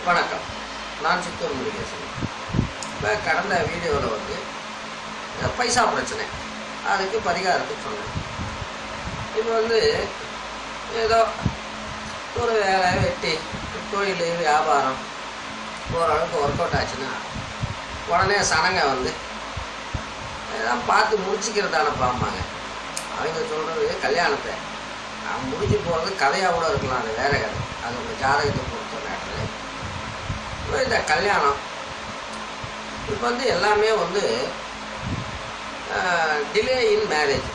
வணக்கம் நான் சித்தூர் முருகேசன் இப்போ கடந்த வீடியோவில் வந்து இந்த பைசா பிரச்சனை அதுக்கு பரிகாரத்துக்கு சொன்னேன் இப்போ வந்து ஏதோ ஒரு வேலை வெட்டி தொழில் வியாபாரம் ஓரளவுக்கு ஒர்க் அவுட் ஆச்சுன்னா உடனே சனங்க வந்து எல்லாம் பார்த்து முடிச்சுக்கிறதான பாம்பாங்க அவங்க சொல்கிறது கல்யாணத்தை நான் முடிஞ்சு போகிறது கதையாக கூட இருக்கலாம் அது வேற கதை அது உங்கள் ஜாதகத்தை பொறுத்த மேட்ரு இப்போ இந்த கல்யாணம் இப்போ வந்து எல்லாமே வந்து டிலே இன் மேரேஜ்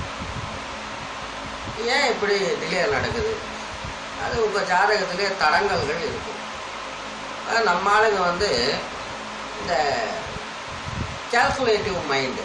ஏன் இப்படி டிலே நடக்குது அது உங்கள் ஜாதகத்திலே தடங்கல்கள் இருக்கும் அது நம்ம ஆளுங்க வந்து இந்த கேல்குலேட்டிவ் மைண்டு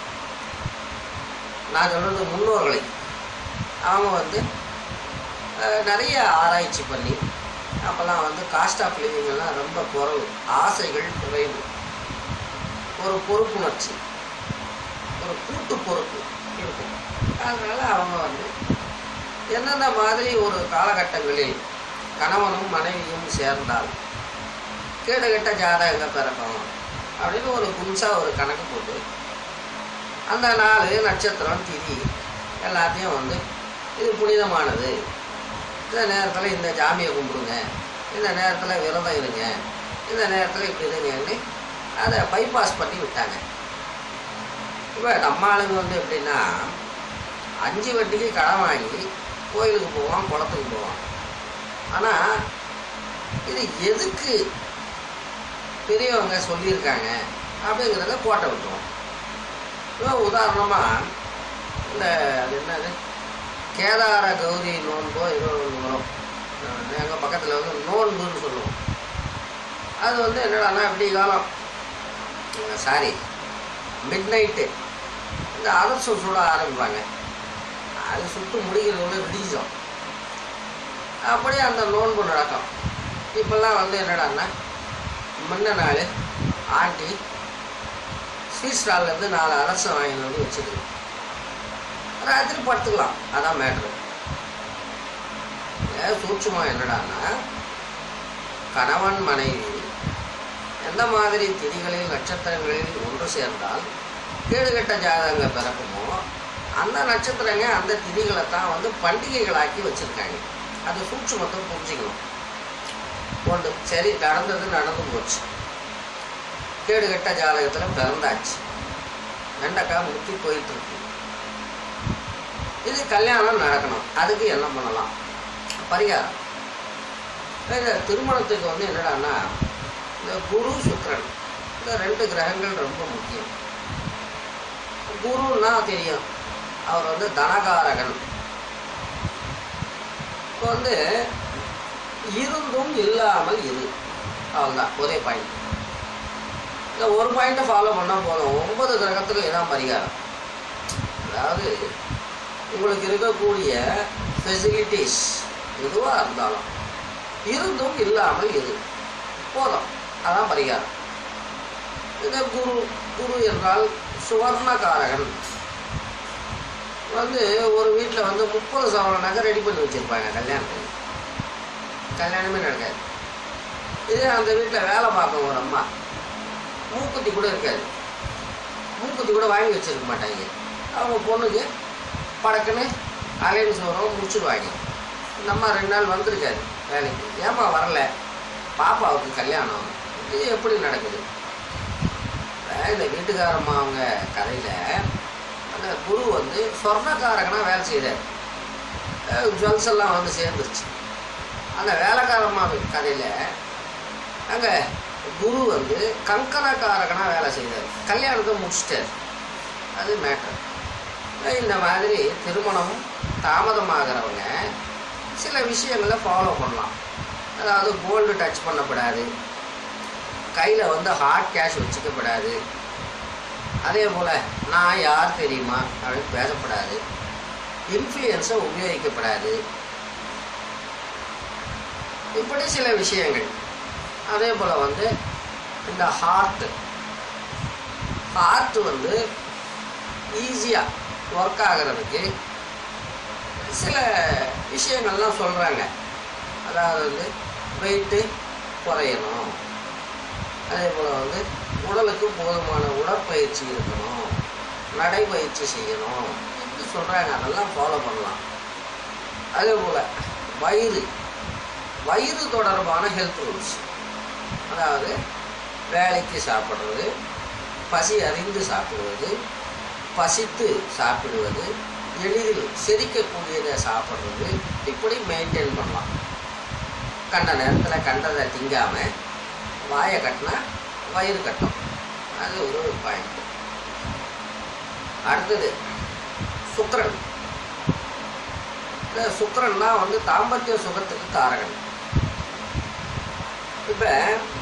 நான் சொல்கிறது முன்னோர்களை அவங்க வந்து அஹ், நிறைய ஆராய்ச்சி பண்ணி அப்போல்லாம் வந்து காஸ்ட் ஆஃப் லிவிங் எல்லாம் ரொம்ப குறைவு ஆசைகள் குறைவு ஒரு பொறுப்புணர்ச்சி ஒரு கூட்டு பொறுப்பு இருக்கும் அதனால் அவங்க வந்து எந்தெந்த மாதிரி ஒரு காலகட்டங்களில் கணவனும் மனைவியும் சேர்ந்தால் கேடுகட்ட ஜாதகங்க பிறக்கும் அப்படின்னு ஒரு புதுசாக ஒரு கணக்கு போட்டு அந்த நாள் நட்சத்திரம் திதி எல்லாத்தையும் வந்து இது புனிதமானது இந்த நேரத்தில் இந்த ஜாமியை கும்பிடுங்க இந்த நேரத்தில் விரதம் இருங்க இந்த நேரத்தில் இப்படி இருங்கன்னு அதை பைபாஸ் பண்ணி விட்டாங்க இப்போ நம்ம ஆளுங்க வந்து எப்படின்னா அஞ்சு வட்டிக்கு கடன் வாங்கி கோயிலுக்கு போவான் குளத்துக்கு போவான் ஆனால் இது எதுக்கு பெரியவங்க சொல்லியிருக்காங்க அப்படிங்கிறத கோட்டை விட்டுருவோம் இப்போ உதாரணமாக இந்த அது என்னது கேதார கௌரி நோன்போ ஏதோ ஒன்று வரும் எங்கள் பக்கத்தில் வந்து நோன்புன்னு சொல்லுவோம் அது வந்து என்னடான்னா விடிய காலம் சாரி மிட் நைட்டு இந்த அரசு சுட ஆரம்பிப்பாங்க அது சுட்டு முடிக்கிறவங்க விடிஞ்சோம் அப்படியே அந்த நோன்பு நடக்கும் இப்போல்லாம் வந்து என்னடான்னா முன்ன நாள் ஆண்டி ஸ்வீட் ஸ்டால்லேருந்து நாலு அரசம் வாங்கிட்டு வந்து வச்சுருக்கு ராத்திரி படுத்துக்கலாம் அதான் மேட்ரு சூட்சமாக என்னடான்னா கணவன் மனைவி எந்த மாதிரி திதிகளில் நட்சத்திரங்களில் ஒன்று சேர்ந்தால் கேடுகட்ட ஜாதகங்க பிறக்குமோ அந்த நட்சத்திரங்க அந்த திதிகளை தான் வந்து பண்டிகைகளாக்கி வச்சுருக்காங்க அது சூட்சுமத்தை புரிஞ்சுக்கணும் ஒன்று சரி நடந்தது நடந்து போச்சு கேடுகட்ட ஜாதகத்தில் பிறந்தாச்சு வெண்டைக்காய் முத்தி போயிட்டு இருக்கு இது கல்யாணம் நடக்கணும் அதுக்கு என்ன பண்ணலாம் பரிகாரம் இந்த திருமணத்துக்கு வந்து என்னடான்னா இந்த குரு சுக்கிரன் இந்த ரெண்டு கிரகங்கள் ரொம்ப முக்கியம் குருன்னா தெரியும் அவர் வந்து தனகாரகன் இப்போ வந்து இருந்தும் இல்லாமல் இரு அவ்வளோதான் ஒரே பாயிண்ட் இந்த ஒரு பாயிண்ட்டை ஃபாலோ பண்ணால் போதும் ஒன்பது கிரகத்துக்கு இதான் பரிகாரம் அதாவது உங்களுக்கு இருக்கக்கூடிய ஃபெசிலிட்டிஸ் எதுவாக இருந்தாலும் இருந்தும் இல்லாமல் இரு போதும் அதான் பரிகாரம் இந்த குரு குரு என்றால் சுவர்ணகாரகன் வந்து ஒரு வீட்டில் வந்து முப்பது சவரன் நகை ரெடி பண்ணி வச்சுருப்பாங்க கல்யாணத்துக்கு கல்யாணமே நடக்காது இதே அந்த வீட்டில் வேலை பார்க்கும் ஒரு அம்மா மூக்குத்தி கூட இருக்காது மூக்குத்தி கூட வாங்கி வச்சிருக்க மாட்டாங்க அவங்க பொண்ணுக்கு படக்குன்னு அலைன்ஸ் வரும் முடிச்சுடுவாங்க இந்த அம்மா ரெண்டு நாள் வந்திருக்காரு வேலைக்கு ஏம்மா வரல பாப்பாவுக்கு கல்யாணம் இது எப்படி நடக்குது இப்ப இந்த வீட்டுக்காரம்மா அவங்க கதையில் அந்த குரு வந்து சொர்ணக்காரகனாக வேலை செய்கிறார் ஜுவல்ஸ் எல்லாம் வந்து சேர்ந்துருச்சு அந்த வேலைக்காரம்மா கதையில் அங்கே குரு வந்து கங்கணக்காரகனாக வேலை செய்தார் கல்யாணத்தை முடிச்சிட்டார் அது மேட்டர் இந்த மாதிரி திருமணம் தாமதமாகிறவங்க சில விஷயங்களை ஃபாலோ பண்ணலாம் அதாவது கோல்டு டச் பண்ணக்கூடாது கையில் வந்து ஹார்ட் கேஷ் வச்சுக்கப்படாது அதே போல் நான் யார் தெரியுமா அப்படின்னு பேசப்படாது இன்ஃப்ளூயன்ஸை உபயோகிக்கப்படாது இப்படி சில விஷயங்கள் அதே போல் வந்து இந்த ஹார்ட் ஹார்ட் வந்து ஈஸியாக ஒர்க் ஆகிறதுக்கு சில விஷயங்கள்லாம் சொல்கிறாங்க அதாவது வந்து வெயிட்டு குறையணும் அதே போல் வந்து உடலுக்கு போதுமான உடற்பயிற்சி இருக்கணும் நடைப்பயிற்சி செய்யணும் என்று சொல்கிறாங்க அதெல்லாம் ஃபாலோ பண்ணலாம் அதே போல் வயிறு வயிறு தொடர்பான ஹெல்த் ரூல்ஸ் அதாவது வேலைக்கு சாப்பிட்றது பசி அறிந்து சாப்பிடுவது பசித்து சாப்பிடுவது எளிதில் செரிக்கக்கூடியதை சாப்பிட்றது இப்படி மெயின்டைன் பண்ணலாம் கண்ட நேரத்தில் கண்டதை திங்காம வாயை கட்டினா வயிறு கட்டும் அது ஒரு பாயிண்ட் அடுத்தது சுக்கரன் இந்த சுக்கரன் தான் வந்து தாம்பத்திய சுகத்துக்கு காரகன் இப்போ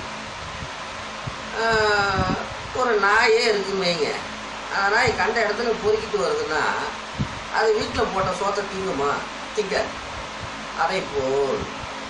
ஒரு நாயே இருக்குன்னு வைங்க அந்த நாய் கண்ட இடத்துல பொறுக்கிட்டு வருதுன்னா அது வீட்டில் போட்ட சோத்தை திங்குமா திங்க அதை போல்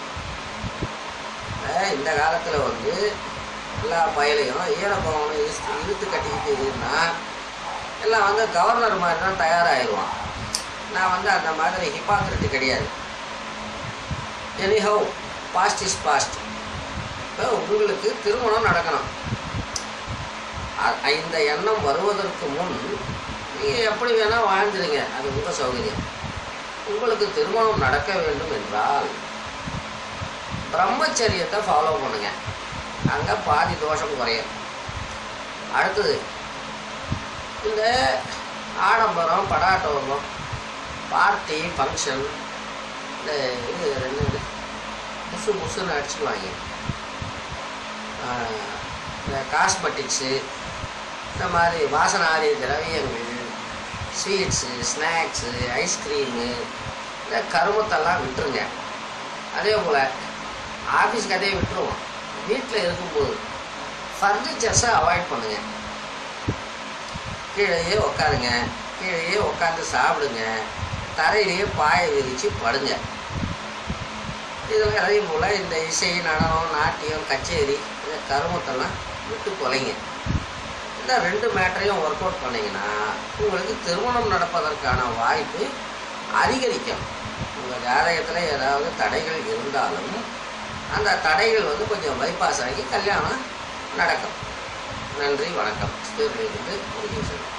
அஹ் இந்த காலத்தில் வந்து எல்லா பயலையும் ஈரப்பவனும் இழுத்து இழுத்து கட்டிக்கிட்டு இருந்தா எல்லாம் வந்து கவர்னர் மாதிரி தான் தயாராகிடுவான் நான் வந்து அந்த மாதிரி ஹிப்பாக்ரட்டு கிடையாது எனிஹவ் பாஸ்ட் இஸ் பாஸ்ட் இப்போ உங்களுக்கு திருமணம் நடக்கணும் அ- இந்த எண்ணம் வருவதற்கு முன் நீங்கள் எப்படி வேணால் வாழ்ந்துருங்க அது உங்கள் சௌகரியம் உங்களுக்கு திருமணம் நடக்க வேண்டும் என்றால் பிரம்மச்சரியத்தை ஃபாலோ பண்ணுங்க அங்கே பாதி தோஷம் குறையும் அடுத்தது இந்த ஆடம்பரம் படாட்டோபம் பார்ட்டி ஃபங்க்ஷன் இந்த இது ரெண்டு இது புசு புசுன்னு அடிச்சுக்குவாங்க ஆஹ், இந்த காஸ்மெட்டிக்ஸு இந்த மாதிரி வாசனாரி திரவியங்கள் ஸ்வீட்ஸு ஸ்நாக்ஸு ஐஸ்கிரீமு இந்த கருமத்தெல்லாம் விட்டுருங்க அதே போல் ஆஃபீஸ் கதையை விட்டுருவோம் வீட்டில் இருக்கும்போது ஃபர்னிச்சர்ஸை அவாய்ட் பண்ணுங்க கீழேயே உக்காருங்க கீழேயே உட்காந்து சாப்பிடுங்க தரையிலேயே பாயை விரித்து படுங்க இதில் அதே போல் இந்த இசை நடனம் நாட்டியம் கச்சேரி இந்த கருமத்தெல்லாம் விட்டு தொலைங்க இந்த ரெண்டு மேட்டரையும் ஒர்க் அவுட் பண்ணீங்கன்னா உங்களுக்கு திருமணம் நடப்பதற்கான வாய்ப்பு அதிகரிக்கும் உங்கள் ஜாதகத்தில் ஏதாவது தடைகள் இருந்தாலும் அந்த தடைகள் வந்து கொஞ்சம் பைபாஸ் ஆகி கல்யாணம் நடக்கும் நன்றி வணக்கம் ஸ்பீர்லேருந்து முருகேசன்